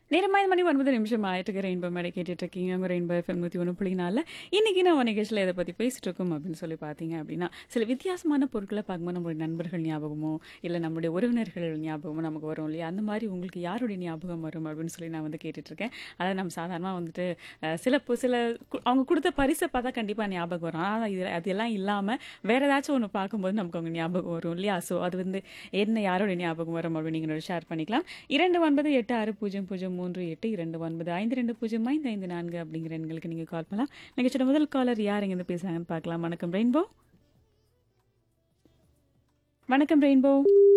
நேரமா இந்த மணி ஒன்பது நிமிஷம் ஆயிட்டு ரெயின்போ மேடை கேட்டுட்டு இருக்கீங்க உங்க ரெயின்போ எஃப்எம் நூற்றி ஒன்று புள்ளினால இன்னைக்கு நம்ம நிகழ்ச்சியில் இதை பற்றி பேசிட்டு இருக்கோம் அப்படின்னு சொல்லி பார்த்தீங்க அப்படின்னா சில வித்தியாசமான பொருட்களை பார்க்கும்போது நம்மளுடைய நண்பர்கள் ஞாபகமோ இல்லை நம்மளுடைய உறவினர்கள் ஞாபகமோ நமக்கு வரும் இல்லையா அந்த மாதிரி உங்களுக்கு யாருடைய ஞாபகம் வரும் அப்படின்னு சொல்லி நான் வந்து கேட்டுட்டு இருக்கேன் அதாவது நம்ம சாதாரணமாக வந்துட்டு அஹ், சில பு- சில கு- அவங்க கொடுத்த பரிசை பார்த்தா கண்டிப்பாக ஞாபகம் வரும் ஆனால் இது அதெல்லாம் இல்லாமல் வேற ஏதாச்சும் ஒன்று பார்க்கும்போது நமக்கு அவங்க ஞாபகம் வரும் இல்லையா ஸோ அது வந்து என்ன யாரோட ஞாபகம் வரும் அப்படின்னு நீங்கள் ஷேர் பண்ணிக்கலாம் இரண்டு ஒன்பது எட்டு ஆறு பூஜ்ஜியம் பூஜ்ஜியம் மூன்று எட்டு இரண்டு ஒன்பது ஐந்து ரெண்டு பூஜ்ஜியம் ஐந்து ஐந்து நான்கு அப்படிங்கிற எண்களுக்கு நீங்கள் கால் பண்ணலாம் நிகழ்ச்சியோட முதல் காலர் யார் இருந்து பேசுறாங்கன்னு பார்க்கலாம் வணக்கம் ரெயின்போ வணக்கம் ரெயின்போ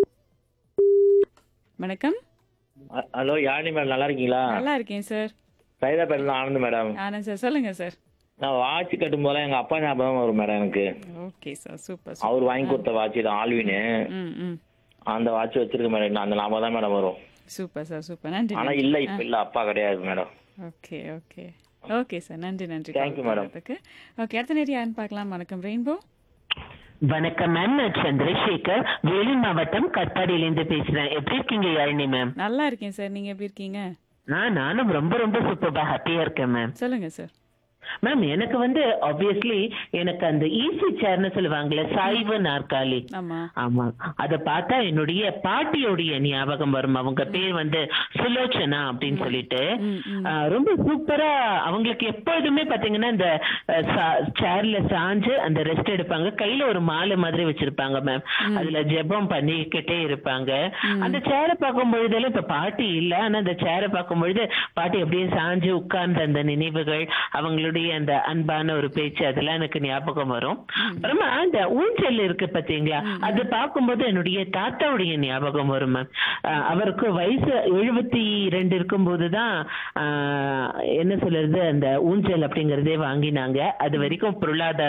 வணக்கம் அ- ஹலோ யாழினி மேடம் நல்லா இருக்கீங்களா நல்லா இருக்கேன் சார் சைதாப்பேட்டில் ஆனந்த் மேடம் ஆனந்த் சார் சொல்லுங்க சார் நான் வாட்ச் கட்டும் போதெல்லாம் எங்க அப்பா ஞாபகம் வரும் மேடம் எனக்கு ஓகே சார் சூப்பர் அவர் வாங்கி கொடுத்த வாட்ச் தான் ஆல்வின்னு ம் ம் அந்த வாட்ச் வச்சிருக்க மேடம் நான் அந்த ஞாபகம் தான் மேடம் வரும் சூப்பர் சார் சூப்பர் நன்றி ஆனா இல்ல இப்ப இல்ல அப்பா கிடையாது madam okay okay okay sir நன்றி நன்றி Thank you, madam. ஓகே அடுத்த நேரம் யாருன்னு பார்க்கலாம் வணக்கம் ரெயின்போ வணக்கம் மேம் நான் சந்திரசேகர் வேலூர் மாவட்டம் கட்பாடியிலேருந்து பேசுறேன் எப்படி இருக்கீங்க யாழினி மேம் நல்லா இருக்கேன் சார் நீங்க எப்படி இருக்கீங்க ஆ நானும் ரொம்ப ரொம்ப சூப்பரா ஹாப்பியா இருக்கேன் மேம் சொல்லுங்க சார் மேம் எனக்கு வந்து ஆப்வியஸ்லி எனக்கு அந்த ஈஸி சேர்னு சொல்லுவாங்கல்ல சாய்வு நாற்காலி ஆமா ஆமா அத பார்த்தா என்னுடைய பாட்டியோடைய ஞாபகம் வரும் அவங்க பேர் வந்து சுலோச்சனா அப்படின்னு சொல்லிட்டு ம், ம். ஆ, ரொம்ப சூப்பரா அவங்களுக்கு எப்பொழுதுமே பாத்தீங்கன்னா இந்த சேர்ல சாஞ்சு அந்த ரெஸ்ட் எடுப்பாங்க கையில ஒரு மாலை மாதிரி வச்சிருப்பாங்க மேம் அதுல ஜெபம் பண்ணிக்கிட்டே இருப்பாங்க அந்த சேரை பார்க்கும் பொழுதெல்லாம் இப்ப பாட்டி இல்ல ஆனா அந்த சேரை பார்க்கும் பொழுது பாட்டி அப்படியே சாஞ்சு உட்கார்ந்த அந்த நினைவுகள் அவங்களுடைய அந்த அன்பான ஒரு பேச்சு அதெல்லாம் எனக்கு ஞாபகம் வரும் அப்புறமா அந்த ஊஞ்சல் இருக்கு பாத்தீங்களா அது பார்க்கும்போது என்னுடைய தாத்தாவுடைய ஞாபகம் வரும் மேம் அவருக்கு வயசு எழுபத்தி ரெண்டு இருக்கும்போது தான் என்ன சொல்றது அந்த ஊஞ்சல் அப்படிங்கறதே வாங்கினாங்க அது வரைக்கும் பொருளாதார